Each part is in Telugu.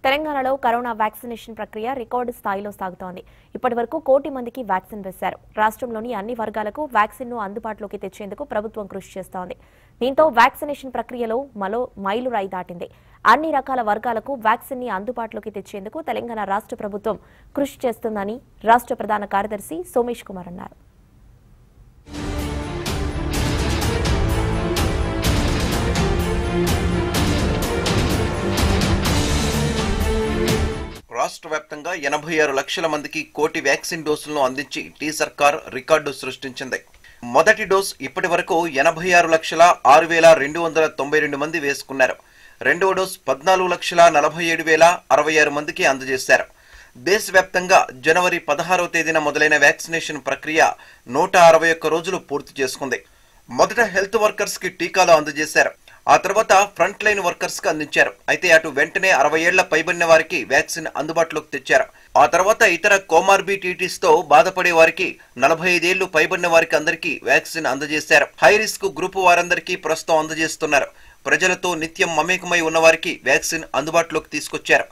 తెలంగాణలో కరోనా వ్యాక్సినేషన్ ప్రక్రియ రికార్డు స్థాయిలో సాగుతోంది ఇప్పటి వరకు కోటి మందికి వ్యాక్సిన్ వేశారు రాష్ట్రంలోని అన్ని వర్గాలకు వ్యాక్సిన్ ను అందుబాటులోకి తెచ్చేందుకు ప్రభుత్వం కృషి చేస్తోంది దీంతో వ్యాక్సినేషన్ ప్రక్రియలో మరో మైలురాయి దాటింది అన్ని రకాల వర్గాలకు వ్యాక్సిన్ ని అందుబాటులోకి తెచ్చేందుకు తెలంగాణ రాష్ట్ర ప్రభుత్వం కృషి చేస్తుందని రాష్ట్ర ప్రధాన కార్యదర్శి సోమేష్ కుమార్ అన్నారు రాష్ట్ర వ్యాప్తంగా ఎనభై ఆరు లక్షల మందికి కోటి వ్యాక్సిన్ డోసులను అందించి టీ సర్కార్ రికార్డు సృష్టించింది మొదటి డోస్ ఇప్పటి వరకు ఎనభై ఆరు లక్షల ఆరు వేల రెండు వందల తొంభై రెండు మంది వేసుకున్నారు రెండవ డోస్ పద్నాలుగు లక్షల నలభై ఏడు వేల అరవై ఆరు మందికి అందజేశారు దేశవ్యాప్తంగా జనవరి పదహారవ తేదీన మొదలైన వ్యాక్సినేషన్ ప్రక్రియ నూట అరవై ఒక్క రోజులు పూర్తి చేసుకుంది మొదట హెల్త్ వర్కర్స్ కి టీకాలు అందజేశారు ఆ తర్వాత ఫ్రంట్ లైన్ వర్కర్స్ కి అందించారు అయితే అటు వెంటనే అరవై ఏళ్ల పైబడిన వారికి వ్యాక్సిన్ అందుబాటులోకి తెచ్చారు ఆ తర్వాత ఇతర కోమార్బిటీటీస్ తో బాధపడే వారికి నలభై ఐదేళ్లు పైబడిన వారికి అందరికీ వ్యాక్సిన్ అందజేశారు హై రిస్క్ గ్రూప్ వారందరికీ ప్రస్తుతం అందజేస్తున్నారు ప్రజలతో నిత్యం మమేకమై ఉన్న వారికి వ్యాక్సిన్ అందుబాటులోకి తీసుకొచ్చారు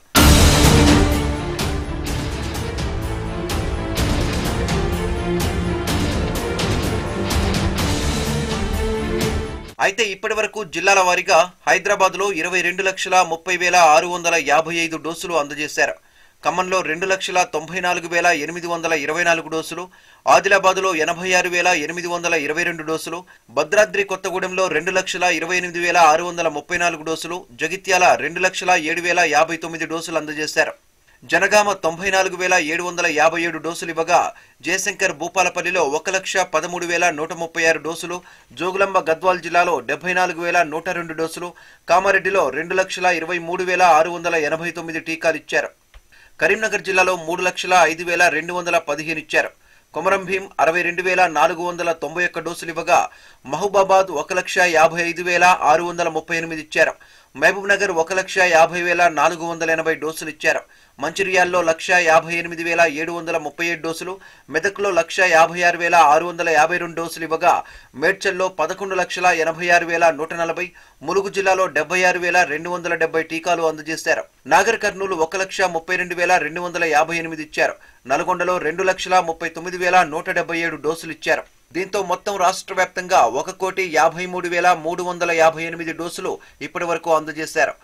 అయితే ఇప్పటి వరకు జిల్లాల వారీగా హైదరాబాద్ లో ఇరవై రెండు లక్షల ముప్పై వేల ఆరు వందల యాభై ఐదు డోసులు అందజేశారు ఖమ్మంలో రెండు లక్షల తొంభై నాలుగు వేల ఎనిమిది వందల ఇరవై నాలుగు డోసులు ఆదిలాబాద్లో ఎనభై ఆరు వేల ఎనిమిది వందల ఇరవై రెండు డోసులు భద్రాద్రి కొత్తగూడెంలో రెండు లక్షల ఇరవై ఎనిమిది వేల ఆరు వందల ముప్పై నాలుగు డోసులు జగిత్యాల రెండు లక్షల ఏడు వేల యాభై తొమ్మిది డోసులు అందజేశారు జనగామ తొంభై నాలుగు వేల ఏడు వందల యాభై ఏడు డోసులు ఇవ్వగా జయశంకర్ భూపాలపల్లిలో ఒక లక్ష పదమూడు వేల నూట ముప్పై ఆరు డోసులు జోగులాంబ గద్వాల్ జిల్లాలో డెబ్బై నాలుగు వేల నూట రెండు డోసులు కామారెడ్డిలో రెండు లక్షల ఇరవై మూడు వేల ఆరు వందల ఎనభై తొమ్మిది టీకాలు ఇచ్చారు కరీంనగర్ జిల్లాలో మూడు లక్షల ఐదు వేల రెండు వందల పదిహేను ఇచ్చారు కొమరం భీం అరవై రెండు వేల నాలుగు వందల తొంభై ఒక్క డోసులు ఇవ్వగా మహబూబాబాద్ ఒక లక్ష యాభై ఐదు వేల ఆరు వందల ముప్పై ఎనిమిది ఇచ్చారు మహబూబ్ నగర్ ఒక లక్ష యాభై వేల నాలుగు వందల ఎనభై డోసులు ఇచ్చారు మంచిర్యాల్లో లక్ష యాభై ఎనిమిది వేల ఏడు వందల ముప్పై ఏడు డోసులు మెదక్లో లక్ష యాభై ఆరు వేల ఆరు వందల యాభై రెండు డోసులు ఇవ్వగా మేడ్చల్లో పదకొండు లక్షల ఎనభై ఆరు వేల నూట నలభై ములుగు జిల్లాలో డెబ్బై ఆరు వేల రెండు వందల డెబ్బై టీకాలు అందజేశారు నాగర్ కర్నూలు ఒక లక్ష ముప్పై రెండు వేల రెండు వందల యాభై ఎనిమిది ఇచ్చారు నల్గొండలో రెండు లక్షల ముప్పై తొమ్మిది వేల నూట డెబ్బై ఏడు డోసులు ఇచ్చారు దీంతో మొత్తం రాష్ట్ర వ్యాప్తంగా ఒక కోటి యాభై మూడు వేల మూడు వందల యాభై ఎనిమిది డోసులు ఇప్పటి వరకు అందజేశారు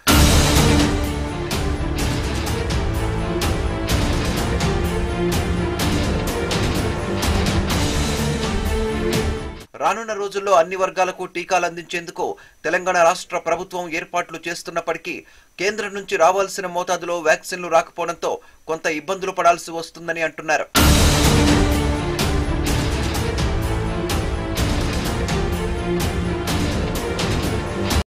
రానున్న రోజుల్లో అన్ని వర్గాలకు టీకాలు అందించేందుకు తెలంగాణ రాష్ట్ర ప్రభుత్వం ఏర్పాట్లు చేస్తున్నప్పటికీ కేంద్రం నుంచి రావాల్సిన మోతాదులో వ్యాక్సిన్లు రాకపోవడంతో కొంత ఇబ్బందులు పడాల్సి వస్తుందని అంటున్నారు